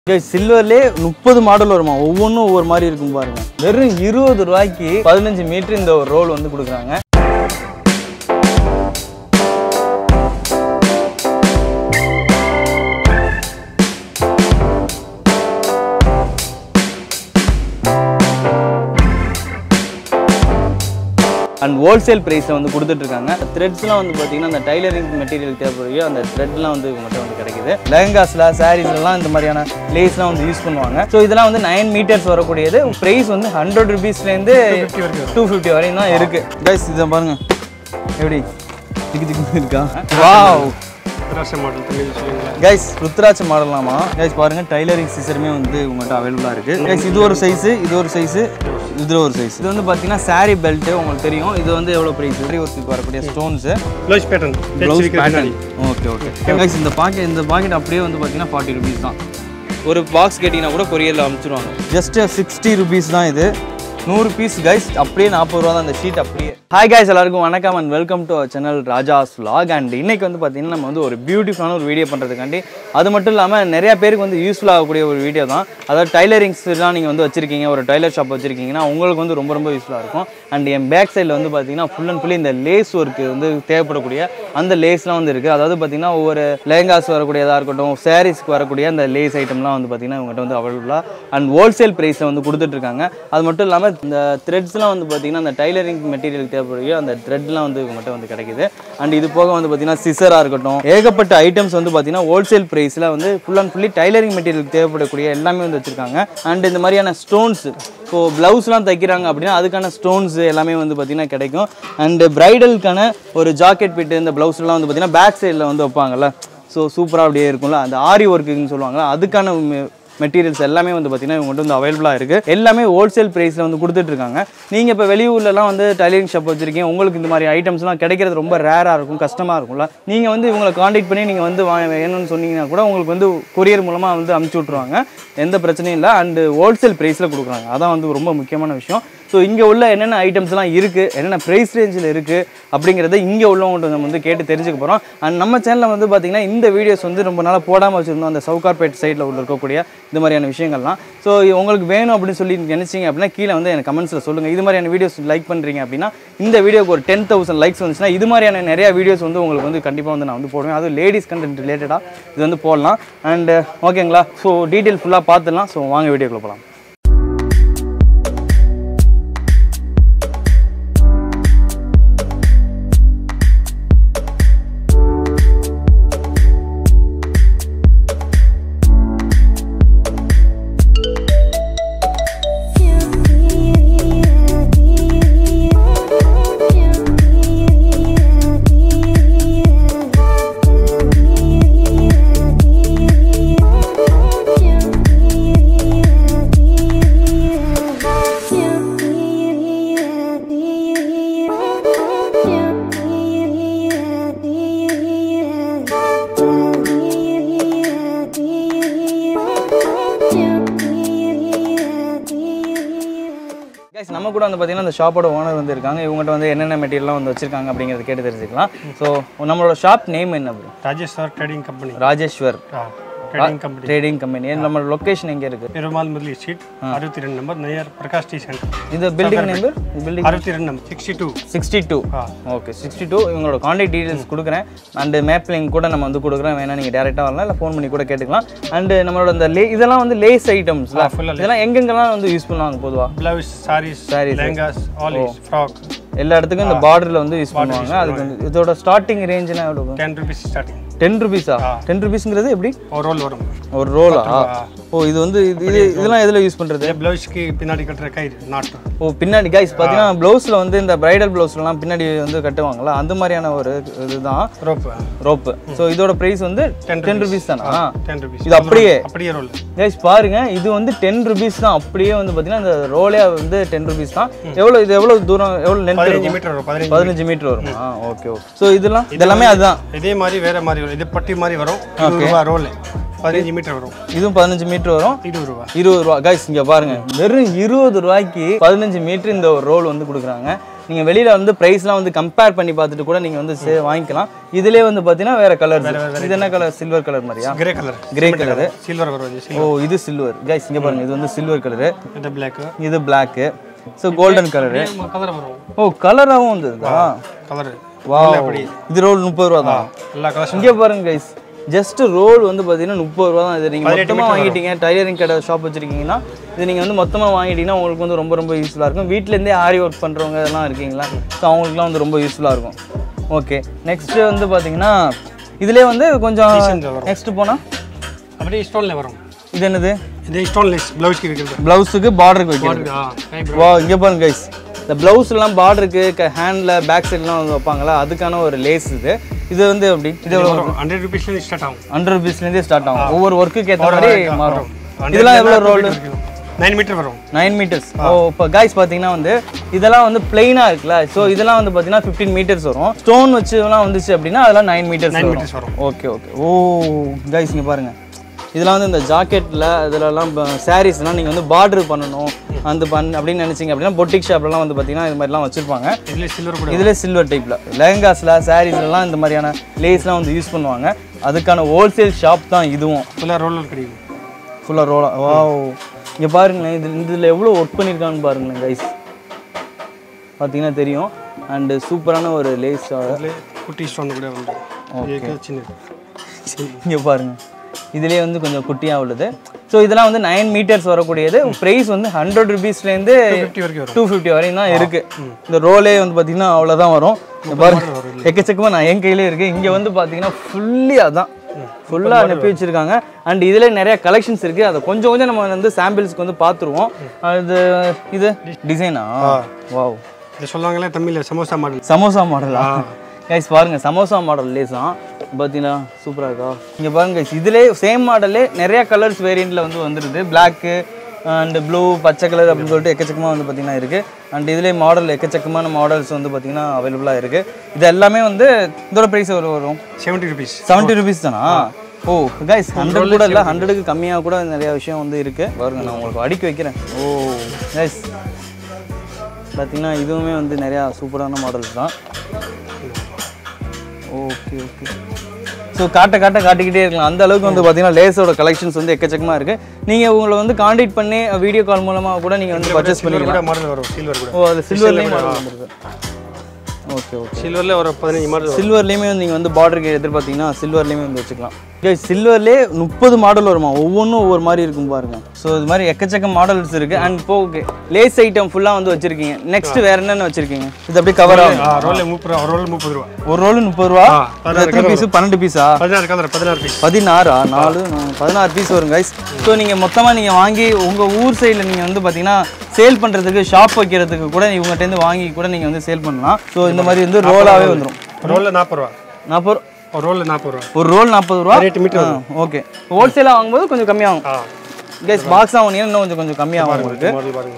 சில்வர்லேயே முப்பது மாடல் வருமா ஒவ்வொன்றும் ஒவ்வொரு மாதிரி இருக்கும் பாருங்க வெறும் இருபது ரூபாய்க்கு பதினஞ்சு மீட்டர் இந்த ஒரு ரோல் வந்து கொடுக்குறாங்க அண்ட் ஹோல்சேல் ப்ரைஸில் வந்து கொடுத்துட்ருக்காங்க த்ரெட்ஸ்லாம் வந்து பார்த்தீங்கன்னா அந்த டைலரிங் மெட்டீரியல் தேவைப்படுறியோ அந்த த்ரெட்லாம் வந்து இவங்ககிட்ட வந்து கிடைக்குது லெஹங்காஸில் சாரீஸ்லாம் இந்த மாதிரியான லேஸ்லாம் வந்து யூஸ் பண்ணுவாங்க ஸோ இதெல்லாம் வந்து நைன் மீட்டர்ஸ் வரக்கூடியது ப்ரைஸ் வந்து ஹண்ட்ரட் ருபீஸ்லேருந்து டூ ஃபிஃப்டி வரையும் தான் இருக்குது கைஸ் இதை பாருங்க எப்படி திக்கு திக்கு இருக்கா வாவ் ராச மாடல் தமிழ் சொல்லுங்களேன் கைஸ் ருத்ராட்ச மாடலாமா கைஸ் பாருங்க டைலரிங் சிசருமே வந்து உங்கள்கிட்ட அவைலபிளாக இருக்கு கைஸ் இது ஒரு சைஸ் இது ஒரு சைஸ் இதுல ஒரு சைஸ் இது வந்து பார்த்தீங்கன்னா saree பெல்ட் உங்களுக்கு தெரியும் இது வந்து எவ்வளோ ப்ரைஸ் saree ஒர்க்கு வரக்கூடிய stones blouse pattern blouse pattern okay okay guys இந்த பாக்கெட் இந்த பாக்கெட் அப்படியே வந்து பார்த்தீங்கன்னா ஃபார்ட்டி ருபீஸ் தான் ஒரு பாக்ஸ் கேட்டிங்கன்னா கூட கொரியரில் அனுப்பிச்சிருவாங்க ஜஸ்ட் சிக்ஸ்டி ருபீஸ் தான் இது நூறு பீஸ் கைஸ் அப்படியே நாற்பது ரூபா தான் அந்த ஷீட் அப்படியே ஹாய் கைஸ் எல்லாருக்கும் வணக்கம் and welcome to channel Rajas vlog and இன்னைக்கு வந்து பார்த்தீங்கன்னா நம்ம வந்து ஒரு பியூட்டிஃபுல்லான ஒரு வீடியோ பண்ணுறதுக்காண்டி அது மட்டும் இல்லாமல் நிறைய பேருக்கு வந்து யூஸ்ஃபுல் ஆகக்கூடிய ஒரு வீடியோ தான் அதாவது டைலரிங்ஸ்லாம் நீங்கள் வந்து வச்சிருக்கீங்க ஒரு டைலர் ஷாப் வச்சிருக்கீங்கன்னா உங்களுக்கு வந்து ரொம்ப ரொம்ப யூஸ்ஃபுல்லாக இருக்கும் அண்ட் என் பேக் சைடில் வந்து பார்த்தீங்கன்னா ஃபுல் அண்ட் ஃபுல்லி இந்த லேஸ் ஒர்க்கு வந்து தேவைப்படக்கூடிய அந்த லேஸ்லாம் வந்து இருக்குது அதாவது பார்த்தீங்கன்னா ஒவ்வொரு லெஹங்காஸ் வரக்கூடியதாக இருக்கட்டும் சாரீஸ்க்கு வரக்கூடிய அந்த லேஸ் ஐட்டம்லாம் வந்து பார்த்தீங்கன்னா இவங்ககிட்ட வந்து அவைலபிளாக அண்ட் ஹோல்சேல் ப்ரைஸில் வந்து கொடுத்துட்ருக்காங்க அது மட்டும் இல்லாமல் இந்த த்ரெட்ஸ்லாம் வந்து பார்த்தீங்கன்னா அந்த டைலரிங் மெட்டீரியல் தேவைப்படுகிற அந்த த்ரெட்லாம் வந்து இவங்ககிட்ட வந்து கிடைக்குது அண்ட் இது போக வந்து பார்த்தீங்கன்னா சிசராக இருக்கட்டும் ஏகப்பட்ட ஐட்டம்ஸ் வந்து பார்த்தீங்கன்னா ஹோல்சேல் ப்ரைஸில் வந்து full and fully tailoring material தேவைப்படக்கூடிய எல்லாமே வந்து வச்சுருக்காங்க அண்ட் இந்த மாதிரியான ஸ்டோன்ஸ் இப்போ ப்ளவுஸ்லாம் தைக்கிறாங்க அப்படின்னா அதுக்கான ஸ்டோன்ஸ் எல்லாமே வந்து பார்த்தீங்கன்னா கிடைக்கும் அண்டு பிரைடலுக்கான ஒரு ஜாக்கெட் பிட்டு இந்த ப்ளவுஸ்லாம் வந்து பார்த்தீங்கன்னா பேக் சைடில் வந்து வைப்பாங்கல்ல ஸோ சூப்பராக அப்படியே இருக்கும்ல அந்த ஆரி ஒர்க்குன்னு சொல்லுவாங்கல்ல அதுக்கான மெட்டீரியல்ஸ் எல்லாமே வந்து பார்த்தீங்கன்னா இவங்கள்ட்ட வந்து அவைலபிளாக இருக்குது எல்லாமே ஹோல்சேல் ப்ரைஸில் வந்து கொடுத்துட்டு இருக்காங்க நீங்கள் இப்போ வெளியூர்லலாம் வந்து டைலரிங் ஷாப் வச்சிருக்கீங்க உங்களுக்கு இந்த மாதிரி ஐட்டம்ஸ்லாம் கிடைக்கிறது ரொம்ப ரேராக இருக்கும் கஷ்டமாக இருக்கும்ல நீங்கள் வந்து இவங்களை காண்டாக்ட் பண்ணி நீங்கள் வந்து வா- வேணும்னு சொன்னீங்கன்னா கூட உங்களுக்கு வந்து கொரியர் மூலமாக வந்து அமுச்சு விட்ருவாங்க எந்த பிரச்சனையும் இல்லை அண்டு ஹோல்சேல் ப்ரைஸில் கொடுக்குறாங்க அதான் வந்து ரொம்ப முக்கியமான விஷயம் ஸோ இங்கே உள்ள என்னென்ன ஐட்டம்ஸ்லாம் இருக்குது என்னென்ன ப்ரைஸ் ரேஞ்சில் இருக்குது அப்படிங்கிறத இங்கே உள்ளவங்கள்ட்ட நம்ம வந்து கேட்டு தெரிஞ்சுக்க போகிறோம் அண்ட் நம்ம சேனலில் வந்து பார்த்திங்கன்னா இந்த வீடியோஸ் வந்து ரொம்ப நாளாக போடாமல் வச்சுருந்தோம் அந்த சவுகார்பேட் சைடில் உள்ள இருக்கக்கூடிய இந்த மாதிரியான விஷயங்கள்லாம் ஸோ உங்களுக்கு வேணும் அப்படின்னு சொல்லி நினச்சிங்க அப்படின்னா கீழே வந்து எனக்கு கமெண்ட்ஸில் சொல்லுங்கள் இது மாதிரியான வீடியோஸ் லைக் பண்ணுறீங்க அப்படின்னா இந்த வீடியோக்கு ஒரு டென் தௌசண்ட் லைக்ஸ் வந்துச்சுன்னா இது மாதிரியான நிறைய வீடியோஸ் வந்து உங்களுக்கு வந்து கண்டிப்பாக வந்து நான் வந்து போடுவேன் அதுவும் லேடிஸ் கண்டென்ட் ரிலேட்டடாக இது வந்து போடலாம் அண்ட் ஓகேங்களா ஸோ டீட்டெயில் ஃபுல்லாக பார்த்துடலாம் ஸோ வாங்க வீடியோக்குள்ளே போகலாம் கைஸ் நம்ம கூட வந்து பார்த்தீங்கன்னா இந்த ஷாப்போட ஓனர் வந்து இருக்காங்க இவங்ககிட்ட வந்து என்னென்ன மெட்டீரியல்லாம் வந்து வச்சிருக்காங்க அப்படிங்கிறத கேட்டு தெரிஞ்சுக்கலாம் ஸோ நம்மளோட ஷாப் நேம் என்ன bro? Rajeshwar trading company Rajeshwar trading company trading company நம்மளோட லொக்கேஷன் எங்கே இருக்குது பெருமாள் முதலி ஸ்ட்ரீட் அறுபத்தி ரெண்டு number Nayar Prakash D centre இந்த பில்டிங் நம்பர் பில்டிங் அறுபத்தி ரெண்டு number sixty two sixty two okay sixty two இவங்களோட காண்டாக்ட் டீடைல்ஸ் கொடுக்குறேன் அண்டு மேப் லிங்க் கூட நம்ம வந்து கொடுக்குறேன் வேணா நீங்கள் டேரெக்டாக வரலாம் இல்லை ஃபோன் பண்ணி கூட கேட்டுக்கலாம் அண்டு நம்மளோட இந்த லே இதெல்லாம் வந்து லேஸ் ஐட்டம்ஸ்ல full-ஆ இதெல்லாம் எங்கெங்கெல்லாம் வந்து யூஸ் பண்ணுவாங்க பொதுவாக பிளவுஸ் சாரீஸ் Sarees. லெஹங்காஸ் ஆலிஸ் ஃப்ராக் எல்லா இடத்துக்கும் இந்த பார்டரில் வந்து யூஸ் பண்ணுவாங்க அதுக்கு வந்து இதோட ஸ்டார்டிங் ரேஞ்சுனா எவ்வளோ டென் ருபீஸ் ஸ்டார்டிங் டென் ருபீஸா டென் ருபீஸ்ங்கிறது எப்படி ஒரு ரோல் வரும் ஒரு ரோலா ஓ இது வந்து இது இது இதெல்லாம் எதில் யூஸ் பண்ணுறது இதே பிளவுஸ்க்கு பின்னாடி கட்டுற கயிறு நாட்டு ஓ பின்னாடி கைஸ் பார்த்தீங்கன்னா ப்ளவுஸில் வந்து இந்த பிரைடல் ப்ளவுஸ்லாம் பின்னாடி வந்து கட்டுவாங்கல்ல அந்த மாதிரியான ஒரு இதுதான் ரோப்பு ரோப்பு ஸோ இதோட ப்ரைஸ் வந்து டென் ருபீஸ் தானா டென் ருபீஸ் இது அப்படியே அப்படியே ரோல் கைஸ் பாருங்க இது வந்து டென் ருபீஸ் தான் அப்படியே வந்து பார்த்தீங்கன்னா இந்த ரோலே வந்து டென் ருபீஸ் தான் எவ்வளோ இது எவ்வளோ தூரம் எவ்வளோ லென்த் பதினஞ்சு இருக்கும் மீட்டர் வரும் பதினஞ்சு பதினஞ்சு மீட்டர் வரும் ஆ ஓகே ஓகே ஸோ இதெல்லாம் இதெல்லாமே அதுதான் இதே மாதிரி வேற மாதிரி வரும் இது பட்டி மாதிரி வரும் இருபது ரூபா ரோல் பதினஞ்சு மீட்டர் வரும் இதுவும் பதினஞ்சு மீட்டர் வரும் இருபது ரூபா இருபது ரூபா கைஸ் இங்க பாருங்க வெறும் இருபது ரூபாய்க்கு பதினஞ்சு மீட்டர் இந்த ஒரு ரோல் வந்து கொடுக்குறாங்க நீங்கள் வெளியில் வந்து ப்ரைஸ்லாம் வந்து கம்பேர் பண்ணி பார்த்துட்டு கூட நீங்கள் வந்து சே வாங்கிக்கலாம் இதுலேயே வந்து பார்த்தீங்கன்னா வேறு கலர் இது என்ன கலர் சில்வர் கலர் மாதிரியா grey colour grey colour silver வரும் இது ஓ இது சில்வர் கைஸ் இங்கே பாருங்க இது வந்து சில்வர் கலரு இது பிளாக் இது black so golden colour colour வரும் ஓ கலராகவும் வந்ததுதா கலர் வா இது ரோல் முப்பது ரூபா தான் எல்லா கலர்ஸ் இங்கே பாருங்க கைஸ் ஜஸ்ட் ரோல் வந்து பார்த்தீங்கன்னா முப்பது ரூபா தான் இது நீங்கள் மொத்தமாக வாங்கிட்டீங்க டைலரிங் கடை ஷாப் வச்சுருக்கீங்கன்னா இது நீங்கள் வந்து மொத்தமாக வாங்கிட்டீங்கன்னா உங்களுக்கு வந்து ரொம்ப ரொம்ப யூஸ்ஃபுல்லாக இருக்கும் வீட்டிலேருந்தே ஆரி ஒர்க் பண்ணுறவங்க இதெல்லாம் இருக்கீங்களா ஸோ அவங்களுக்குலாம் வந்து ரொம்ப யூஸ்ஃபுல்லாக இருக்கும் ஓகே நெக்ஸ்ட்டு வந்து பார்த்தீங்கன்னா இதுலேயே வந்து கொஞ்சம் நெக்ஸ்ட் போனால் அப்படியே ஸ்டோன்ல வரும் இது என்னது இது ஸ்டோன்லெஸ் ப்ளவுஸ்க்கு இருக்கிறது ப்ளவுஸுக்கு பார்டருக்கு வைக்கிறது ஆ கை வா இங்கே பாருங்க கைஸ் இந்த ப்ளவுஸ்லாம் பார்டருக்கு ஹேண்டில் பேக் சைட்லாம் வந்து வைப்பாங்களா அதுக்கான ஒரு லேஸ் இது இது வந்து எப்படி இது வரும் ஹண்ட்ரட் ருபீஸ்லேருந்து ஸ்டார்ட் ஆகும் ஹண்ட்ரட் ருபீஸ்லேருந்தே ஸ்டார்ட் ஆகும் ஒவ்வொரு ஒர்க்குக்கு ஏற்ற மாதிரி மாறும் இதெல்லாம் எவ்வளோ ரோல் நைன் மீட்டர் வரும் நைன் மீட்டர்ஸ் ஓ இப்போ காய்ஸ் பார்த்தீங்கன்னா வந்து இதெல்லாம் வந்து பிளெயினாக இருக்குல்ல ஸோ இதெல்லாம் வந்து பார்த்தீங்கன்னா ஃபிஃப்டீன் மீட்டர்ஸ் வரும் ஸ்டோன் வச்சுலாம் வந்துச்சு அப்படின்னா அதெல்லாம் நைன் மீட்டர்ஸ் வரும் meters வரும். ஓகே ஓகே ஓ காய்ஸ் இங்கே பாருங்க இதெல்லாம் வந்து இந்த ஜாக்கெட்டில் இதிலலாம் சாரீஸ்லாம் நீங்கள் வந்து பார்டர் பண்ணணும் அந்த பண் அப்படின்னு நினச்சிங்க அப்படின்னா பொட்டிக் ஷாப்லலாம் வந்து பார்த்தீங்கன்னா இது மாதிரிலாம் வச்சுருப்பாங்க இதுல சில்வர் கூட இதில் சில்வர் டைப்பில் லெஹங்காஸில் சாரீஸ்லாம் இந்த மாதிரியான லேஸ்லாம் வந்து யூஸ் பண்ணுவாங்க அதுக்கான ஹோல்சேல் ஷாப் தான் இதுவும் ஃபுல்லாக ரோலர் கிடைக்கும் ஃபுல்லாக ரோலா வா இங்கே பாருங்களேன் இது இதில் எவ்வளோ ஒர்க் பண்ணியிருக்கான்னு பாருங்களேன் கைஸ் பார்த்தீங்கன்னா தெரியும் அண்டு சூப்பரான ஒரு லேஸ் இதுல குட்டி ஸ்டோன் கூட உண்டு இதுக்கு சின்ன இங்கே பாருங்க இதுலேயே வந்து கொஞ்சம் குட்டியாக உள்ளது ஸோ இதெல்லாம் வந்து நைன் மீட்டர்ஸ் வரக்கூடியது ப்ரைஸ் வந்து ஹண்ட்ரட் ருபீஸ்லேருந்து ஃபிஃப்டி வரைக்கும் வரும் டூ ஃபிஃப்டி வரையும் தான் இருக்குது இந்த ரோலே வந்து பார்த்தீங்கன்னா அவ்வளோதான் வரும் இங்க பாருங்க எக்கச்சக்கமாக நான் என் கையிலே இருக்குது இங்கே வந்து பார்த்தீங்கன்னா ஃபுல்லி அதான் ஃபுல்லாக அனுப்பி வச்சுருக்காங்க அண்ட் இதில் நிறைய கலெக்ஷன்ஸ் இருக்குது அதை கொஞ்சம் கொஞ்சம் நம்ம வந்து சாம்பிள்ஸ்க்கு வந்து பார்த்துருவோம் அது இது டிசைனா வாவ் இது சொல்லுவாங்களே தமிழ்ல சமோசா மாடல் சமோசா மாடலா கைஸ் பாருங்க சமோசா மாடல் லேஸ் தான் பார்த்தீங்கன்னா சூப்பராக இருக்கா இங்கே பாருங்க கைஸ் இதிலே சேம் மாடலே நிறைய கலர்ஸ் வேரியண்ட்டில் வந்து வந்துடுது பிளாக்கு அண்ட் ப்ளூ பச்சை கலர் அப்படின்னு சொல்லிட்டு எக்கச்சக்கமாக வந்து பார்த்தீங்கன்னா இருக்குது அண்ட் இதிலே மாடல் எக்கச்சக்கமான மாடல்ஸ் வந்து பார்த்தீங்கன்னா அவைலபிளாக இருக்குது இது எல்லாமே வந்து இதோட ப்ரைஸ் எவ்வளோ வரும் செவன்ட்டி ருபீஸ் செவன்ட்டி ருபீஸ் தானா ஓ கைஸ் ஹண்ட்ரட் கூட இல்லை ஹண்ட்ரடுக்கு கம்மியாக கூட நிறைய விஷயம் வந்து இருக்குது பாருங்க நான் உங்களுக்கு அடுக்கி வைக்கிறேன் ஓ கைஸ் பார்த்தீங்கன்னா இதுவுமே வந்து நிறையா சூப்பரான மாடல்ஸ் தான் ஓகே ஓகே ஸோ காட்ட காட்ட காட்டிக்கிட்டே இருக்கலாம் அந்த அளவுக்கு வந்து பார்த்தீங்கன்னா லேஸோட கலெக்ஷன்ஸ் வந்து எக்கச்சக்கமாக இருக்குது நீங்கள் உங்களை வந்து காண்டாக்ட் பண்ணி வீடியோ கால் மூலமாக கூட நீங்கள் வந்து பர்ச்சேஸ் பண்ணிக்கலாம் கூட மாடல் வரும் சில்வர் கூட ஓ அது சில்வர்லேயும் மாடல் வந்துருக்கு ஓகே ஓகே சில்வர்ல ஒரு பதினஞ்சு மாடல் வரும் சில்வர்லேயுமே வந்து நீங்கள் வந்து பார்டருக்கு எதிர்பார்த்தீங்கன்னா சில்வர்லேயுமே வந்து வச்சுக்கலாம் சில்வர்லேயே முப்பது மாடல் வருமா ஒவ்வொன்றும் ஒவ்வொரு மாதிரி இருக்கும் பாருங்க ஸோ இது மாதிரி எக்கச்சக்க மாடல்ஸ் இருக்கு அண்ட் இப்போ ஓகே லேஸ் ஐட்டம் ஃபுல்லாக வந்து வச்சிருக்கீங்க நெக்ஸ்ட் வேற என்னென்ன வச்சிருக்கீங்க இது அப்படியே கவர் ஆகும் ரோல் முப்பது ரூபா ரோல் முப்பது ரூபா ஒரு ரோல் முப்பது ரூபா ஆ, பதினாறு எத்தனை பீஸ் பன்னெண்டு பீஸா பதினாறு கலர் பதினாறு பீஸ் பதினாறா நாலு நாலு, பதினாறு பீஸ் வரும் கைஸ் ஸோ நீங்கள் மொத்தமாக நீங்கள் வாங்கி உங்கள் ஊர் சைடில் நீங்கள் வந்து பார்த்தீங்கன்னா சேல் பண்ணுறதுக்கு ஷாப் வைக்கிறதுக்கு கூட இவங்ககிட்டேருந்து வாங்கி கூட நீங்கள் வந்து சேல் பண்ணலாம் ஸோ இந்த மாதிரி வந்து ரோலாகவே வந்துடும் ரோல்ல நாற்பது ரூபா நாற்பது ஒரு ரோல்ல நாற்பது ரூபா ஒரு ரோல் நாற்பது ரூபா ரேட் மீட்டர் ஓகே ஹோல்சேலாக வாங்கும்போது கொஞ்சம் கம்மியாகும் ஆ கைஸ் பாக்ஸ் வாங்கினீங்கன்னா இன்னும் கொஞ்சம் கொஞ்சம் கம்மியாகும் உங்களுக்கு மாடல் பாருங்க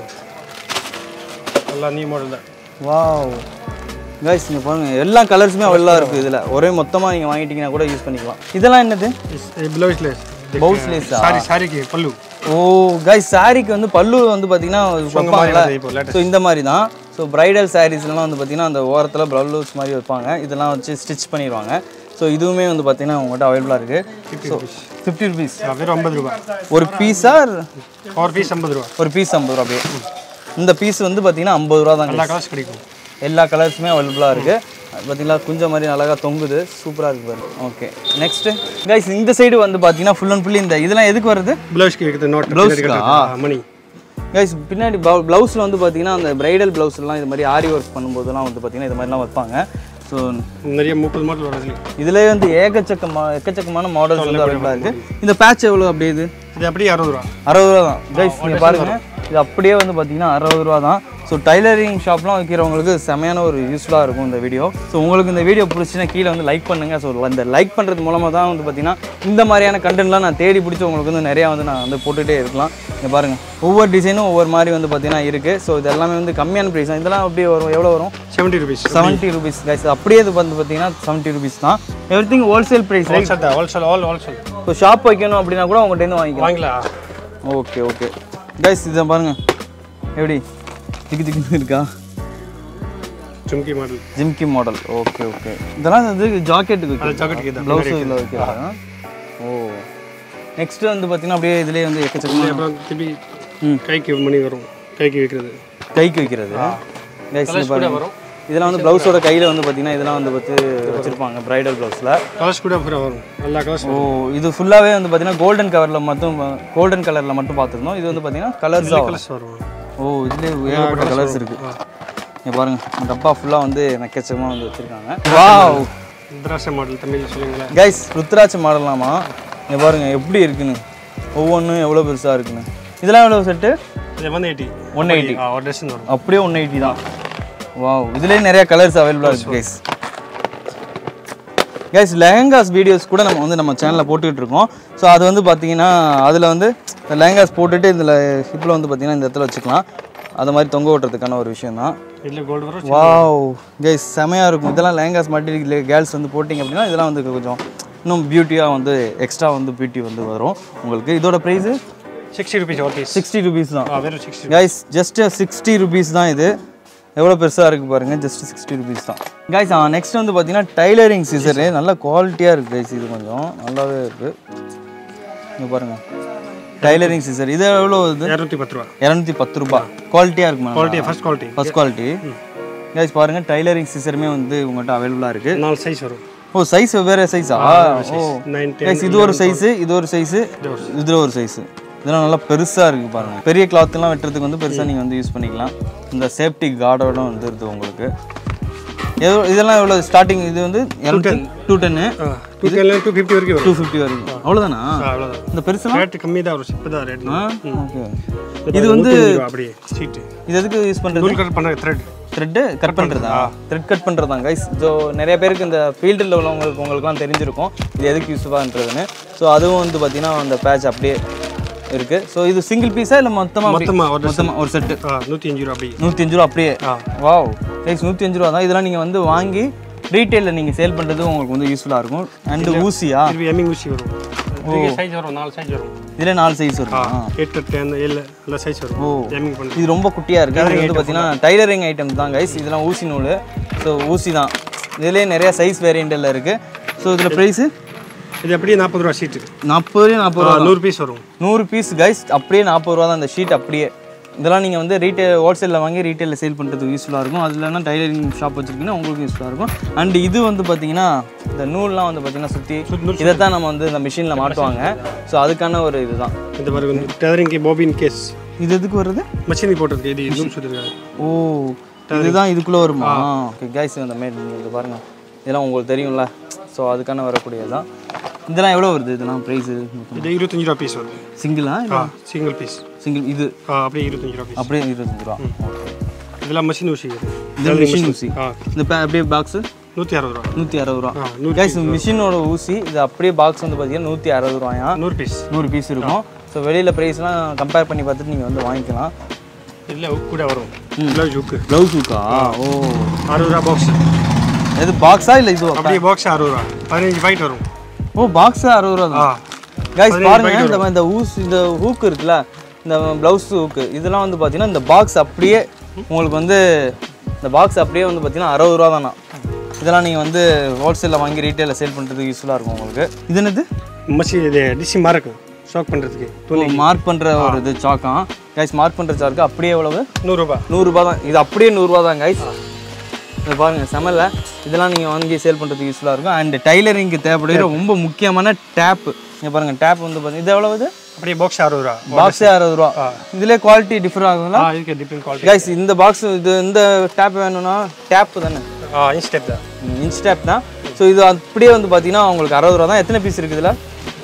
எல்லாம் நியூ மாடல் தான் வாவ் கைஸ் இங்கே பாருங்க எல்லா கலர்ஸுமே அவ்வளோ இருக்குது இதில் ஒரே மொத்தமாக நீங்கள் வாங்கிட்டீங்கன்னா கூட யூஸ் பண்ணிக்கலாம் இதெல்லாம் என்னது ப்ளவுஸ் லேஸ் பவுஸ் லேஸா சாரி சாரிக்கு பல்லு ஓ கைஸ் சாரிக்கு வந்து பல்லு வந்து பார்த்தீங்கன்னா வைப்பாங்களா இப்போ லேட்டஸ்ட் ஸோ இந்த மாதிரி தான் ஸோ பிரைடல் சாரீஸ்லாம் வந்து பார்த்தீங்கன்னா அந்த ஓரத்தில் ப்ளவுஸ் மாதிரி வைப்பாங்க இதெல்லாம் வச்சு ஸ்டிச் பண்ணிடுவாங்க ஸோ இதுவுமே வந்து பார்த்தீங்கன்னா உங்கள்கிட்ட அவைலபிளாக இருக்குது ஸோ ஃபிஃப்டி ருபீஸ் வெறும் ஐம்பது ரூபா ஒரு பீஸா ஒரு பீஸ் ஐம்பது ரூபா ஒரு பீஸ் ஐம்பது ரூபா அப்படியே இந்த பீஸ் வந்து பார்த்தீங்கன்னா ஐம்பது ரூபா தாங்க எல்லா கலர்ஸ் கிடைக்கும் எல்லா கலர்ஸுமே அவைலபிளாக இருக்குது பார்த்தீங்களா குஞ்ச மாதிரி அழகாக தொங்குது சூப்பராக இருக்கு பாருங்க ஓகே நெக்ஸ்ட்டு கைஸ் இந்த சைடு வந்து பார்த்தீங்கன்னா ஃபுல் அண்ட் ஃபுல்லி இந்த இதெல்லாம் எதுக்கு வருது ப்ளவுஸ்க்கு இருக்குது நோட் Blouse-க்கா? மணி கைஸ் பின்னாடி ப்ளவுஸில் வந்து பார்த்தீங்கன்னா அந்த பிரைடல் ப்ளவுஸ்லாம் இது மாதிரி ஆரி ஒர்க் பண்ணும்போதெல்லாம் வந்து பார்த்தீங்கன்னா இது மாதிரிலாம் வைப்பாங்க ஸோ நிறைய முப்பது மாடல் வரும் அதுலேயும் இதுலேயே வந்து ஏகச்சக்கமா எக்கச்சக்கமான மாடல்ஸ் வந்து அவைலபிளாக இருக்குது இந்த பேட்ச் எவ்வளோ அப்படியே இது இது அப்படியே அறுபது ரூபா அறுபது ரூபா தான் கைஸ் நீங்கள் பாருங்க இது அப்படியே வந்து பார்த்தீங்கன்னா அறுபது ரூபா தான் ஸோ டைலரிங் ஷாப்லாம் வைக்கிறவங்களுக்கு செமையான ஒரு யூஸ்ஃபுல்லாக இருக்கும் இந்த வீடியோ ஸோ உங்களுக்கு இந்த வீடியோ பிடிச்சினா கீழே வந்து லைக் பண்ணுங்கள் ஸோ இந்த லைக் பண்ணுறது மூலமாக தான் வந்து பார்த்தீங்கன்னா இந்த மாதிரியான கண்டென்ட்லாம் நான் தேடி பிடிச்சி உங்களுக்கு வந்து நிறையா வந்து நான் வந்து போட்டுகிட்டே இருக்கலாம் இங்கே பாருங்கள் ஒவ்வொரு டிசைனும் ஒவ்வொரு மாதிரி வந்து பார்த்தீங்கன்னா இருக்குது ஸோ இது எல்லாமே வந்து கம்மியான ப்ரைஸ் தான் இதெல்லாம் அப்படியே வரும் எவ்வளோ வரும் seventy rupees seventy rupees guys அப்படியே இது வந்து பார்த்தீங்கன்னா செவன்ட்டி ருபீஸ் தான் everything wholesale price right wholesale தான் wholesale all wholesale so shop வைக்கணும் அப்படின்னா கூட உங்கள்கிட்ட வாங்கிக்கலாம் வாங்கலாம் ஓகே ஓகே கைஸ் இதை பாருங்க எப்படி திக்கு திக்குன்னு இருக்கா jhumki model jhumki model okay okay இதெல்லாம் வந்து ஜாக்கெட்டுக்கு அது ஜாக்கெட்டுக்கு இதான் ப்ளவுஸ் இதில் வைக்கிறாங்க ஓ நெக்ஸ்ட் வந்து பார்த்தீங்கன்னா அப்படியே இதுலேயே வந்து எக்கச்சக்கமாக அப்புறம் திருப்பி ம். கைக்கு மணி வரும் கைக்கு வைக்கிறது கைக்கு வைக்கிறது Guys, இங்க கூட பாருங்க வரும் இதெல்லாம் வந்து ப்ளவுஸோட கையில் வந்து பார்த்தீங்கன்னா இதெல்லாம் வந்து பார்த்து வச்சுருப்பாங்க ப்ரைடல் ப்ளவுஸில் கலர்ஸ் கூட அப்புறம் வரும் எல்லா கலர்ஸ் ஓ இது ஃபுல்லாகவே வந்து பார்த்தீங்கன்னா கோல்டன் கலரில் மட்டும் கோல்டன் கலரில் மட்டும் பார்த்துருந்தோம் இது வந்து பார்த்தீங்கன்னா கலர்ஸ் தான் கலர்ஸ் வரும் ஓ இதுலேயே ஏகப்பட்ட கலர்ஸ் இருக்குது இங்கே பாருங்க டப்பா ஃபுல்லாக வந்து நெக்கச்சமாக வந்து வச்சுருக்காங்க வாவ் திராட்சை மாடல் தமிழில் சொல்லுங்களேன் கைஸ் ருத்ராட்ச மாடலாமா இங்கே பாருங்க எப்படி இருக்குன்னு ஒவ்வொன்றும் எவ்வளோ பெருசாக இருக்குன்னு இதெல்லாம் எவ்வளோ செட்டு இது ஒன் எயிட்டி ஒன் எயிட்டி ஒரு டசன் வரும் அப்படியே ஒன் எயிட்டி தான் வாவ் இதுலேயே நிறைய கலர்ஸ் அவைலபிளாக இருக்குது கைஸ் கைஸ் லெஹங்காஸ் வீடியோஸ் கூட நம்ம வந்து நம்ம சேனலில் போட்டுக்கிட்டு இருக்கோம் ஸோ அது வந்து பார்த்தீங்கன்னா அதில் வந்து லெஹங்காஸ் போட்டுட்டு இதில் ஹிப்பில் வந்து பார்த்தீங்கன்னா இந்த இடத்துல வச்சுக்கலாம் அது மாதிரி தொங்க ஓட்டுறதுக்கான ஒரு விஷயம் தான் இதில் கோல்டு வரும் வாவ் கைஸ் செமையாக இருக்கும் இதெல்லாம் லெஹங்காஸ் மாட்டி கேர்ள்ஸ் வந்து போட்டிங்க அப்படின்னா இதெல்லாம் வந்து கொஞ்சம் இன்னும் பியூட்டியாக வந்து எக்ஸ்ட்ரா வந்து பியூட்டி வந்து வரும் உங்களுக்கு இதோட ப்ரைஸு சிக்ஸ்டி ருபீஸ் ஒரு பீஸ் சிக்ஸ்டி ருபீஸ் தான் ஆ வெறும் sixty guys just sixty rupees தான் இது எவ்வளோ பெருசாக இருக்குது பாருங்கள் ஜஸ்ட் சிக்ஸ்டி ருபீஸ் தான் கைஸ் நெக்ஸ்ட் வந்து பார்த்தீங்கன்னா டைலரிங் சீசரு நல்ல குவாலிட்டியாக இருக்குது கைஸ் இது கொஞ்சம் நல்லாவே இருக்குது இங்கே பாருங்கள் டைலரிங் சீசர் இது எவ்வளோ இது இரநூத்தி பத்து ரூபா இரநூத்தி பத்து ரூபாய் குவாலிட்டியாக இருக்குமா quality first quality first quality guys பாருங்கள் டைலரிங் சீசருமே வந்து உங்கள்கிட்ட அவைலபிளாக இருக்குது நாலு சைஸ் வரும் ஓ சைஸ் வெவ்வேறு சைஸா ஓ நைன் டென் கைஸ் இது ஒரு சைஸு இது ஒரு சைஸு இதில் ஒரு சைஸு இதெல்லாம் நல்லா பெருசாக இருக்குது பாருங்க பெரிய கிளாத்லாம் வெட்டுறதுக்கு வந்து பெருசாக நீங்கள் வந்து யூஸ் பண்ணிக்கலாம் இந்த சேஃப்டி கார்டோட வந்துருது உங்களுக்கு எவ்வளோ இதெல்லாம் எவ்வளோ ஸ்டார்டிங் இது வந்து டூ டென்னு டூ டென்ல டூ ஃபிஃப்டி வரைக்கும் வரும் டூ ஃபிஃப்டி வரைக்கும் அவ்வளோதானா ஆ, அவ்வளோதான் இந்த பெருசுலாம் ரேட்டு கம்மி தான் வரும் இப்போ தான் ரேட் ஆ ஓகே இது வந்து அப்படியே சீட்டு இது எதுக்கு யூஸ் பண்ணுறது நூல் கட் பண்ண த்ரெட் த்ரெட்டு கட் பண்ணுறதா த்ரெட் கட் பண்ணுறதா கைஸ் ஸோ நிறைய பேருக்கு இந்த ஃபீல்டில் உள்ளவங்களுக்கு உங்களுக்குலாம் தெரிஞ்சிருக்கும் இது எதுக்கு யூஸ் பண்ணுறதுன்னு ஸோ அதுவும் வந்து பார்த்தீங்கன்னா அந்த பேட்ச் அப்படியே இருக்குது ஸோ இது சிங்கிள் பீஸா இல்லை மொத்தமாக மொத்தமா ஒரு மொத்தமாக ஒரு செட்டு ஆ நூற்றி அஞ்சு ரூபா அப்படியே நூற்றி அஞ்சு ரூபா அப்படியே ஆ வாவ் கைஸ் நூற்றி அஞ்சு ரூபா தான் இதெல்லாம் நீங்கள் வந்து வாங்கி ரீட்டெயிலில் நீங்கள் சேல் பண்ணுறது உங்களுக்கு வந்து யூஸ்ஃபுல்லாக இருக்கும் அண்டு ஊசியா திருப்பி எம்மிங் ஊசி வரும் பெரிய சைஸ் வரும் நாலு சைஸ் வரும் இதில் நாலு சைஸ் இருக்கும் எட்டு டென் ஏழு எல்லா சைஸ் வரும் எம்மிங் பண்ணி இது ரொம்ப குட்டியாக இருக்குது இது வந்து பார்த்தீங்கன்னா டைலரிங் ஐட்டம் தான் கைஸ் இதெல்லாம் ஊசி நூல் ஸோ ஊசி தான் இதுலேயே நிறைய சைஸ் வேரியண்ட்டில் இருக்குது ஸோ இதில் ப்ரைஸு இது அப்படியே நாற்பது ரூபா சீட்டு நாற்பது ரூபா நாற்பது ரூபா நூறு பீஸ் வரும் நூறு பீஸ் கைஸ் அப்படியே நாற்பது ரூபா தான் அந்த ஷீட் அப்படியே இதெல்லாம் நீங்கள் வந்து ரீட்டைல் ஹோல்சேலில் வாங்கி ரீட்டைலில் சேல் பண்ணுறதுக்கு யூஸ்ஃபுல்லாக இருக்கும் அது இல்லைனா டைலரிங் ஷாப் வச்சுருக்கீங்கன்னா உங்களுக்கு யூஸ்ஃபுல்லாக இருக்கும் அண்ட் இது வந்து பார்த்தீங்கன்னா இந்த நூல்லாம் வந்து பார்த்தீங்கன்னா சுற்றி இதை தான் நம்ம வந்து இந்த மிஷினில் மாட்டுவாங்க ஸோ அதுக்கான ஒரு இதுதான் இந்த மாதிரி வந்து டெதரிங்க்கு பாபின் கேஸ் இது எதுக்கு வருது மச்சினி போட்டிருக்கு இது இன்னும் சொல்லியிருக்காங்க ஓ இதுதான் இதுக்குள்ளே வருமா ஓகே கைஸ் இந்த மேட் இது பாருங்க இதெல்லாம் உங்களுக்கு தெரியும்ல ஸோ அதுக்கான வரக்கூடியது தான் இதெல்லாம் எவ்வளோ வருது இதெல்லாம் ப்ரைஸு இது இருபத்தஞ்சு ரூபா பீஸ் வருது சிங்கிளா ஆ சிங்கிள் பீஸ் சிங்கிள் இது ஆ அப்படியே இருபத்தஞ்சு ரூபா பீஸ் அப்படியே இருபத்தஞ்சு ரூபா ஓகே இதெல்லாம் மஷின் ஊசி வருது இது மிஷின் ஊசி ஆ இந்த பே- அப்படியே பாக்ஸு நூற்றி அறுபது ரூபா நூற்றி அறுபது ரூபா ஆ நூறு கைஸ் மிஷினோட ஊசி இது அப்படியே பாக்ஸ் வந்து பார்த்தீங்கன்னா நூற்றி அறுபது ரூபாயா நூறு பீஸ் நூறு பீஸ் இருக்கும் ஸோ வெளியில் ப்ரைஸ்லாம் கம்பேர் பண்ணி பார்த்துட்டு நீங்கள் வந்து வாங்கிக்கலாம் இதில் உக் கூட வரும் ப்ளவுஸ் உக்கு ப்ளவுஸ் ஊக்கா ஓ அறுபது ரூபா பாக்ஸ் எது பாக்ஸா இல்லை இதுவா அப்படியே பாக்ஸ் அறுபது ரூபா பதினஞ்சு பாக்கெட் வரும் ஓ பாக்ஸு அறுபது ரூபா ஆ தான் கைஸ் பாருங்க இந்த இந்த ஊஸ் இந்த ஹூக் இருக்குல்ல இந்த ப்ளவுஸ் ஹூக்கு இதெல்லாம் வந்து பார்த்தீங்கன்னா இந்த பாக்ஸ் அப்படியே உங்களுக்கு வந்து இந்த பாக்ஸ் அப்படியே வந்து பார்த்தீங்கன்னா அறுபது ரூபா தானா இதெல்லாம் நீங்கள் வந்து ஹோல்சேலில் வாங்கி ரீட்டெயிலில் சேல் பண்ணுறதுக்கு யூஸ்ஃபுல்லாக இருக்கும் உங்களுக்கு இது என்னது மச்சி இது டிசி மார்க்கு ஷாக் பண்ணுறதுக்கு துணி மார்க் பண்ணுற ஒரு இது சாக்கம் கைஸ் மார்க் பண்ணுற சாக்கு அப்படியே எவ்வளவு நூறுரூபா நூறுரூபா தான் இது அப்படியே நூறுரூவா தான் கைஸ் இதை பாருங்கள் செமல்ல இதெல்லாம் நீங்கள் வாங்கி சேல் பண்ணுறதுக்கு யூஸ்ஃபுல்லாக இருக்கும் அண்ட் டைலரிங்க்கு தேவைப்படுகிற ரொம்ப முக்கியமான டேப்பு இங்கே பாருங்கள் டேப் வந்து பார்த்தீங்கன்னா இது எவ்வளவு அப்படியே பாக்ஸ் அறுபது ரூபா பாக்ஸே அறுபது ரூபா இதுலேயே குவாலிட்டி டிஃபர் ஆகுங்களா ஆ இதுக்கு டிஃப்ரெண்ட் குவாலிட்டி கைஸ் இந்த பாக்ஸ் இது இந்த டேப் வேணும்னா டேப் தானே ஆ இன்ச் டேப் தான் இன்ச் டேப் தான் ஸோ இது அப்படியே வந்து பார்த்தீங்கன்னா உங்களுக்கு அறுபது ரூபா தான் எத்தனை பீஸ் இருக்குது இதில்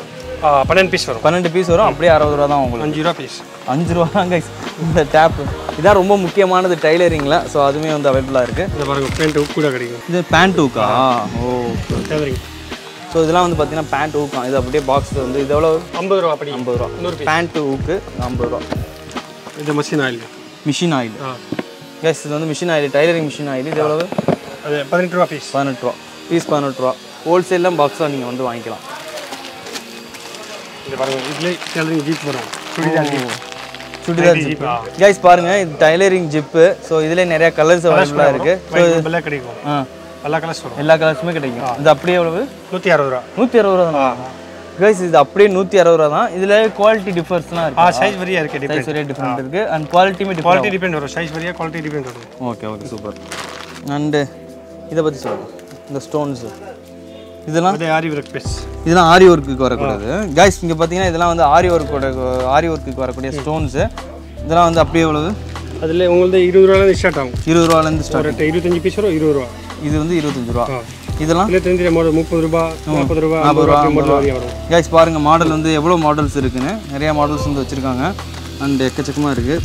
ஆ பன்னெண்டு பீஸ் வரும் பன்னெண்டு பீஸ் வரும் அப்படியே அறுபது ரூபா தான் உங்களுக்கு அஞ்சு ரூபா பீஸ் அஞ்சு ரூபா தான் கைஸ் இந்த டேப்பு இதான் ரொம்ப முக்கியமானது டைலரிங்கில் ஸோ அதுவுமே வந்து அவைலபிளாக இருக்குது இந்த பாருங்க பேண்ட் உக் கூட கிடைக்கும் இது பேண்ட் ஊக்கா ஓ டெதரிங் ஸோ இதெல்லாம் வந்து பார்த்தீங்கன்னா பேண்ட் ஊக்கம் இது அப்படியே பாக்ஸ் வந்து இது எவ்வளோ ஐம்பது ரூபா அப்படி ஐம்பது ரூபா நூறு பீஸ் பேண்ட் ஊக்கு ஐம்பது ரூபா இது மஷின் ஆயில் மிஷின் ஆயில் ஆ கேஸ் இது வந்து machine oil tailoring machine oil இது எவ்வளவு அது பதினெட்டு ரூபா பீஸ் பதினெட்டு ரூபா பீஸ் பதினெட்டு ரூபா ஹோல்சேலில் பாக்ஸாக நீங்கள் வந்து வாங்கிக்கலாம் இந்த பாருங்க இதுலேயே டெய்லரிங் ஜீப் வரும் churidar zip churidar zip guys பாருங்க இது டைலரிங் ஜிப்பு ஸோ இதுல நிறைய கலர்ஸ் அவைலபிளாக இருக்கு வெள்ளை கிடைக்கும் ஆ எல்லா கலர்ஸ் வரும் எல்லா கலர்ஸுமே கிடைக்கும் இது அப்படியே எவ்வளவு நூற்றி அறுபது ரூபா நூற்றி அறுபது ரூபா தான் கைஸ் இது அப்படியே நூற்றி அறுபது ரூபா தான் இதில் குவாலிட்டி டிஃபர்ஸ்லாம் ஆ இருக்கு சைஸ் வரியா இருக்கு டிபெண்ட் சைஸ் ஒரே டிஃப்ரெண்ட் இருக்கு அண்ட் குவாலிட்டியுமே டிஃப்ரெண்ட் குவாலிட்டி டிபெண்ட் வரும் சைஸ் வரியா குவாலிட்டி டிபெண்ட் வரும் ஓகே ஓகே சூப்பர் அண்டு இதை பற்றி சொல்லுங்கள் இந்த ஸ்டோன்ஸ் இதெல்லாம் அதே ஆரி ஒர்க் பீஸ் இதெல்லாம் ஆரி ஒர்க்குக்கு வரக்கூடாது கைஸ் இங்கே பார்த்தீங்கன்னா இதெல்லாம் வந்து ஆரி ஒர்க்கோட ஆரி ஒர்க்குக்கு வரக்கூடிய ஸ்டோன்ஸு இதெல்லாம் வந்து அப்படியே எவ்வளவு அதில் உங்களுக்கு இருபது ரூபாலேருந்து ஸ்டார்ட் ஆகும் இருபது ரூபாலேருந்து ஸ்டார்ட் ஒரு இருபத்தஞ்சு பீஸ் வரும் இருபது ரூபா இது வந்து இருபத்தஞ்சு ரூபா ஆ. இதெல்லாம் இல்லை தெரிஞ்ச மாடல் முப்பது ரூபா நாற்பது ரூபா ஐம்பது ரூபா மாடல் வரையும் வரும் கைஸ் பாருங்கள் மாடல் வந்து எவ்வளோ மாடல்ஸ் இருக்குன்னு நிறைய மாடல்ஸ் வந்து வச்சுருக்காங்க அண்ட் எக்கச்சக்கமாக இருக்குது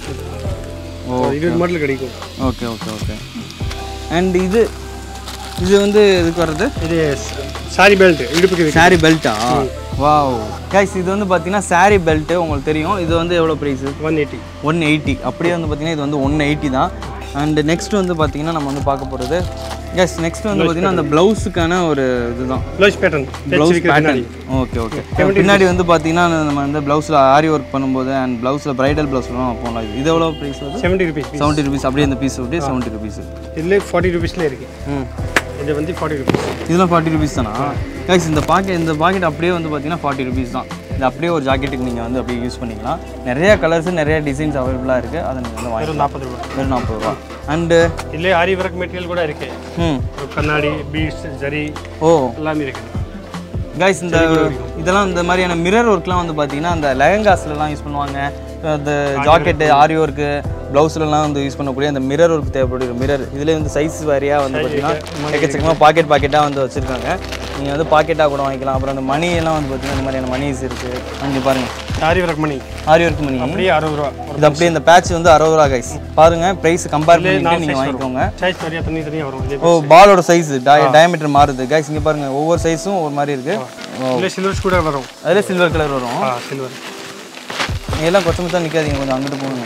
ஓ இருபது மாடல் கிடைக்கும் ஓகே ஓகே ஓகே அண்ட் இது இது வந்து இதுக்கு வர்றது இது சாரி பெல்ட் இடுப்புக்கு வைக்க சாரி பெல்ட்டா வாவ் கைஸ் இது வந்து பார்த்தீங்கன்னா சாரி பெல்ட்டு உங்களுக்கு தெரியும் இது வந்து எவ்வளோ price one eighty one eighty அப்படியே வந்து பார்த்தீங்கன்னா இது வந்து ஒன் எயிட்டி தான் அண்ட் நெக்ஸ்ட் வந்து பார்த்தீங்கன்னா நம்ம வந்து பார்க்க போகிறது எஸ் நெக்ஸ்ட் வந்து பார்த்தீங்கன்னா அந்த ப்ளவுஸுக்கான ஒரு இதுதான் blouse pattern blouse pattern okay okay பின்னாடி வந்து பார்த்தீங்கன்னா நம்ம வந்து ப்ளவுஸில் ஆரி ஒர்க் பண்ணும்போது அண்ட் ப்ளவுஸில் ப்ரைடல் ப்ளவுஸ்லாம் போகலாம் இது இது எவ்வளோ ப்ரைஸ் வருது செவன்ட்டி ருபீஸ் செவன்ட்டி ருபீஸ் அப்படியே இந்த பீஸ் விட்டு செவன்ட்டி ருபீஸ் இதில் ஃபார்ட்டி ருபீஸில் இருக்கு ம் இது வந்து ஃபார்ட்டி ருபீஸ் இதெல்லாம் ஃபார்ட்டி ருபீஸ் தானா கைஸ் இந்த பாக்கெட் இந்த பாக்கெட் அப்படியே வந்து பார்த்தீங்கன்னா ஃபார்ட்டி ருபீஸ் தான் இது அப்படியே ஒரு ஜாக்கெட்டுக்கு நீங்கள் வந்து அப்படியே யூஸ் பண்ணிக்கலாம் நிறைய கலர்ஸ் நிறைய டிசைன்ஸ் அவைலபிளாக இருக்குது அதை நீங்கள் வந்து வாங்கிக்கலாம் வெறும் நாற்பது ரூபா வெறும் நாற்பது ரூபா அண்டு இதில் ஆரி ஒர்க் மெட்டீரியல் கூட இருக்கு ம் ஒரு கண்ணாடி பீட்ஸ் ஜரி ஓ எல்லாமே இருக்குது கைஸ் இந்த இதெல்லாம் இந்த மாதிரியான மிரர் ஒர்க்லாம் வந்து பார்த்தீங்கன்னா அந்த லெஹங்காஸ்லலாம் யூஸ் பண்ணுவாங்க அந்த ஜாக்கெட்டு ஆரி ஒர்க்கு ப்ளவுஸ்லலாம் வந்து யூஸ் பண்ணக்கூடிய அந்த மிரர் ஒர்க் தேவைப்படுற மிரர் இதுலேயே வந்து சைஸ் வாரியாக வந்து பார்த்தீங்கன்னா எக்கச்சக்கமாக பாக்கெட் பாக்கெட்டாக வந்து வச்சுருக்காங்க நீங்கள் வந்து பாக்கெட்டாக கூட வாங்கிக்கலாம் அப்புறம் அந்த மணி எல்லாம் வந்து பார்த்தீங்கன்னா இந்த மாதிரியான மணிஸ் இருக்குது அங்கே பாருங்கள் ஆரி ஒர்க் மணி ஆரி ஒர்க் மணி அப்படியே அறுபது ரூபா இது அப்படியே இந்த பேட்ச் வந்து அறுபது ரூபா கைஸ் பாருங்க ப்ரைஸ் கம்பேர் பண்ணிட்டு நீங்கள் வாங்கிக்கோங்க சைஸ் வரியா தனி தனியாக வரும் இதே ஓ பாலோட சைஸ் டயமீட்டர் மாறுது கைஸ் இங்கே பாருங்க ஒவ்வொரு சைஸும் ஒரு மாதிரி இருக்கு இதில் சில்வர்ஸ் கூட வரும் அதில் சில்வர் கலர் வரும் ஆ சில்வர் நீங்க எல்லாம் கொச்சம் தான் நிற்காதீங்க கொஞ்சம் அங்கிட்டு போகணும்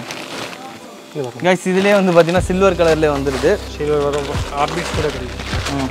இது வரும் கைஸ் இதுலேயே வந்து பார்த்தீங்கன்னா சில்வர் கலர்லேயே வந்துடுது சில்வர் வரும் ஆர்பிட்ஸ் கூட கிடைக்கும் ம்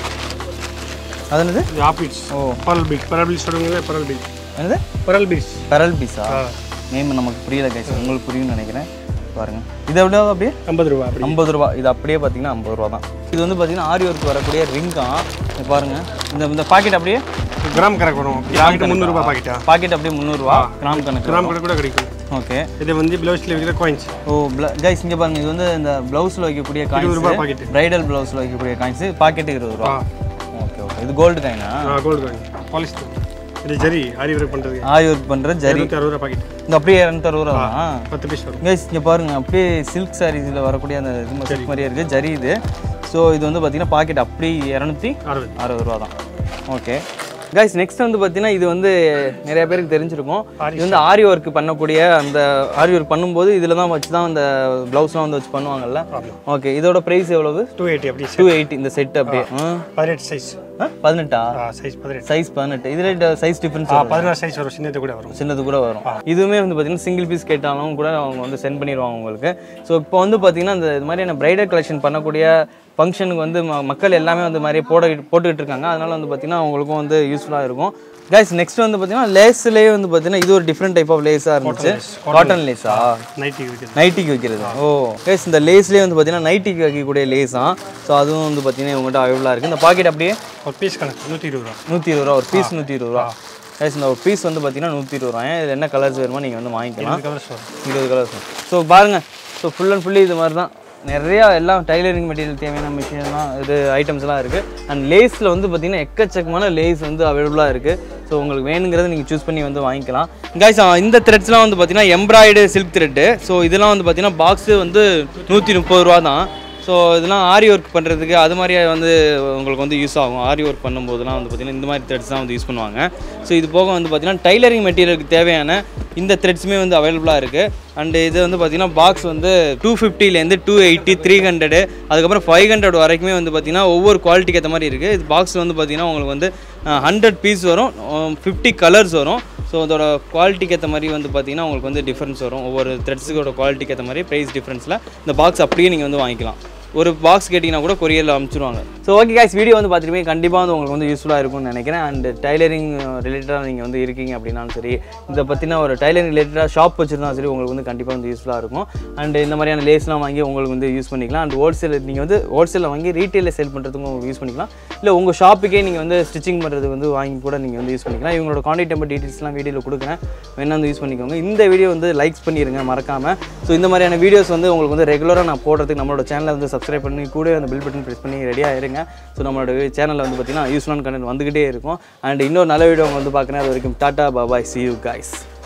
அது என்னது இது ஆர்பிட்ஸ் ஓ பரல் பீட் பரல் பீட் சொல்லுவீங்களே பரல் பீட் என்னது பரல் பீட்ஸ் பெரல் பீஸா ஆ நேம் நமக்கு புரியல கைஸ் உங்களுக்கு புரியும்னு நினைக்கிறேன் பாருங்க இது எவ்வளோ அப்படியே ஐம்பது ரூபா அப்படி ஐம்பது ரூபா இது அப்படியே பார்த்தீங்கன்னா ஐம்பது ரூபா தான் இது வந்து பார்த்தீங்கன்னா ஆரி ஒர்க் வரக்கூடிய ரிங்கா பாருங்க இந்த இந்த பாக்கெட் அப்படியே கிராம் கணக்கு வரும் பாக்கெட் முந்நூறுபா பாக்கெட்டா பாக்கெட் அப்படியே முந்நூறுரூவா கிராம் கணக்கு கிராம் கணக்கு கூட கிடைக்கும் ஓகே இது வந்து ப்ளவுஸில் வைக்கிற காயின்ஸ் ஓ கைஸ் இங்கே பாருங்க இது வந்து இந்த ப்ளவுஸில் வைக்கக்கூடிய இருபது ரூபாய் காயின்ஸ் பாக்கெட் பிரைடல் ப்ளவுஸில் வைக்கக்கூடிய காயின்ஸ் பாக்கெட்டு இருபது ரூபா ஆ ஓகே ஓகே இது கோல்டு காயினா ஆ கோல்டு காயின் பாலிஷ் இது ஜரி ஆரி ஒர்க் பண்ணுறதுக்கு ஆரி ஒர்க் பண்ணுற ஜரி இருநூத்தி அறுபது ரூபா பாக்கெட் இந்த அப்படியே இரநூத்தறுபது ரூபா தான் பத்து பீஸ் வரும் கைஸ் இங்கே பாருங்க அப்படியே சில்க் சாரீஸில் வரக்கூடிய அந்த இது சில்க் மாதிரியே இருக்குது ஜரி இது ஸோ இது வந்து பார்த்தீங்கன்னா பாக்கெட் அப்படி இரநூத்தி அறுபது அறுபது ரூபா தான் ஓகே கைஸ் நெக்ஸ்ட் வந்து பார்த்தீங்கன்னா இது வந்து நிறைய பேருக்கு தெரிஞ்சிருக்கும் இது வந்து ஆரி ஒர்க் பண்ணக்கூடிய அந்த ஆரி ஒர்க் பண்ணும்போது இதில் தான் வச்சு தான் அந்த ப்ளவுஸ்லாம் வந்து வச்சு பண்ணுவாங்கல்ல ஓகே இதோட ப்ரைஸ் எவ்வளவு டூ எயிட்டி அப்படி டூ எயிட்டி இந்த செட் அப்படியே ஆ. பதினெட்டு சைஸ் ஆ, பதினெட்டா ஆ சைஸ் பதினெட்டு சைஸ் பதினெட்டு இதில் சைஸ் டிஃப்ரென்ஸ் ஆ பதினாறு சைஸ் வரும் சின்னது கூட வரும் சின்னது கூட வரும் இதுவுமே வந்து பார்த்தீங்கன்னா சிங்கிள் பீஸ் கேட்டாலும் கூட அவங்க வந்து சென்ட் பண்ணிடுவாங்க உங்களுக்கு ஸோ இப்போ வந்து பார்த்தீங்கன்னா இந்த இது மாதிரியான பிரைடல் கலெக்ஷன் பண்ணக்கூடிய ஃபங்க்ஷனுக்கு வந்து ம- மக்கள் எல்லாமே வந்து மாதிரியே போட போட்டுக்கிட்டு இருக்காங்க அதனால வந்து பார்த்தீங்கன்னா அவங்களுக்கும் வந்து யூஸ்ஃபுல்லாக இருக்கும் கைஸ் நெக்ஸ்ட் வந்து பார்த்தீங்கன்னா லேஸ்லேயே வந்து பார்த்தீங்கன்னா இது ஒரு டிஃப்ரெண்ட் டைப் ஆஃப் லேஸாக இருந்துச்சு காட்டன் லேஸா நைட்டி இருக்குது நைட்டிக்கு வைக்கிறது ஓ கைஸ் இந்த லேஸ்லேயே வந்து பார்த்தீங்கன்னா நைட்டிக்கு வைக்கக்கூடிய லேஸா ஸோ அதுவும் வந்து பார்த்தீங்கன்னா இவங்ககிட்ட அவைலபிளாக இருக்குது இந்த பாக்கெட் அப்படியே ஒரு பீஸ் கணக்கு நூற்றி இருபது ரூபா நூற்றி இருபது ரூபா ஒரு பீஸ் நூற்றி இருபது ரூபா கைஸ் இந்த ஒரு பீஸ் வந்து பார்த்தீங்கன்னா நூற்றி இருபது ரூபாய் இதில் என்ன கலர்ஸ் வேணுமோ நீங்கள் வந்து வாங்கிக்கலாம் இருபது கலர்ஸ் வரும் இருபது கலர்ஸ் ஸோ பாருங்கள் ஸோ ஃபுல் அண்ட் ஃபுல்லி இது மாதிரி தான் நிறையா எல்லாம் டைலரிங் மெட்டீரியல் தேவையான மிஷின்லாம் இது ஐட்டம்ஸ்லாம் இருக்குது அண்ட் லேஸில் வந்து பார்த்தீங்கன்னா எக்கச்சக்கமான லேஸ் வந்து அவைலபிளாக இருக்குது ஸோ உங்களுக்கு வேணுங்கிறத நீங்கள் சூஸ் பண்ணி வந்து வாங்கிக்கலாம் கைஸ் இந்த த்ரெட்ஸ்லாம் வந்து பார்த்தீங்கன்னா எம்ப்ராய்டு சில்க் த்ரெட்டு ஸோ இதெல்லாம் வந்து பார்த்தீங்கன்னா பாக்ஸு வந்து நூற்றி முப்பது ரூபா தான் ஸோ இதெல்லாம் ஆரி ஒர்க் பண்ணுறதுக்கு அது மாதிரி வந்து உங்களுக்கு வந்து யூஸ் ஆகும் ஆரி ஒர்க் பண்ணும்போதெல்லாம் வந்து பார்த்திங்கன்னா இந்த மாதிரி த்ரெட்ஸ் தான் வந்து யூஸ் பண்ணுவாங்க ஸோ இது போக வந்து பார்த்திங்கன்னா டைலரிங் மெட்டீரியலுக்கு தேவையான இந்த த்ரெட்ஸுமே வந்து அவைலபிளாக இருக்குது அண்டு இது வந்து பார்த்திங்கன்னா பாக்ஸ் வந்து டூ ஃபிஃப்டிலேருந்து டூ எயிட்டி த்ரீ ஹண்ட்ரடு அதுக்கப்புறம் ஃபைவ் ஹண்ட்ரட் வரைக்குமே வந்து பார்த்திங்கன்னா ஒவ்வொரு குவாலிட்டிக்கு ஏற்ற மாதிரி இருக்குது இது பாக்ஸ் வந்து பார்த்திங்கன்னா உங்களுக்கு வந்து ஹண்ட்ரட் பீஸ் வரும் ஃபிஃப்டி கலர்ஸ் வரும் ஸோ அதோட குவாலிட்டிக்கு ஏற்ற மாதிரி வந்து பார்த்தீங்கன்னா உங்களுக்கு வந்து டிஃப்ரென்ஸ் வரும் ஒவ்வொரு த்ரெட்ஸுக்கோட குவாலிட்டிக்கு ஏற்ற மாதிரி ப்ரைஸ் டிஃப்ரென்ஸில் இந்த பாக்ஸ் அப்படியே நீங்கள் வந்து வாங்கிக்கலாம் ஒரு பாக்ஸ் கேட்டிங்கன்னா கூட கொரியரில் அனுப்பிச்சிருவாங்க ஸோ ஓகே guys வீடியோ வந்து பார்த்துருப்பீங்க கண்டிப்பாக வந்து உங்களுக்கு வந்து யூஸ்ஃபுல்லாக இருக்கும்னு நினைக்கிறேன் அண்ட் டைலரிங் ரிலேட்டடாக நீங்கள் வந்து இருக்கீங்க அப்படின்னாலும் சரி இதை பற்றின ஒரு டைலரிங் ரிலேட்டடாக ஷாப் வச்சுருந்தாலும் சரி உங்களுக்கு வந்து கண்டிப்பாக வந்து யூஸ்ஃபுல்லாக இருக்கும் அண்ட் இந்த மாதிரியான லேஸ்லாம் வாங்கி உங்களுக்கு வந்து யூஸ் பண்ணிக்கலாம் அண்ட் ஹோல்சேல் நீங்கள் வந்து ஹோல்சேலில் வாங்கி ரீட்டெயிலில் சேல் பண்ணுறதுக்கும் உங்களுக்கு யூஸ் பண்ணிக்கலாம் இல்லை உங்கள் ஷாப்புக்கே நீங்கள் வந்து ஸ்டிச்சிங் பண்ணுறதுக்கு வந்து வாங்கி கூட நீங்கள் வந்து யூஸ் பண்ணிக்கலாம் இவங்களோட கான்டாக்ட் நம்பர் டீட்டெயில்ஸ்லாம் வீடியோவில் கொடுக்குறேன் வேணா வந்து யூஸ் பண்ணிக்கோங்க இந்த வீடியோ வந்து லைக்ஸ் பண்ணிடுங்க மறக்காமல் ஸோ இந்த மாதிரியான வீடியோஸ் வந்து உங்களுக்கு வந்து ரெகுலராக நான் போடுறதுக்கு நம்மளோட சேனலை வந்து சப்ஸ்கிரைப் பண்ணி கூட அந்த பில் பட்டன் ப்ரெஸ் பண்ணி ரெடியாக இருங்க ஸோ நம்மளோட சேனலில் வந்து பார்த்தீங்கன்னா யூஸ்ஃபுல்லான கண்டென்ட் வந்துகிட்டே இருக்கும் அண்ட் இன்னொரு நல்ல வீடியோ வந்து பார்க்குறேன் அது வரைக்கும் டாட்டா பாபாய் சி யூ guys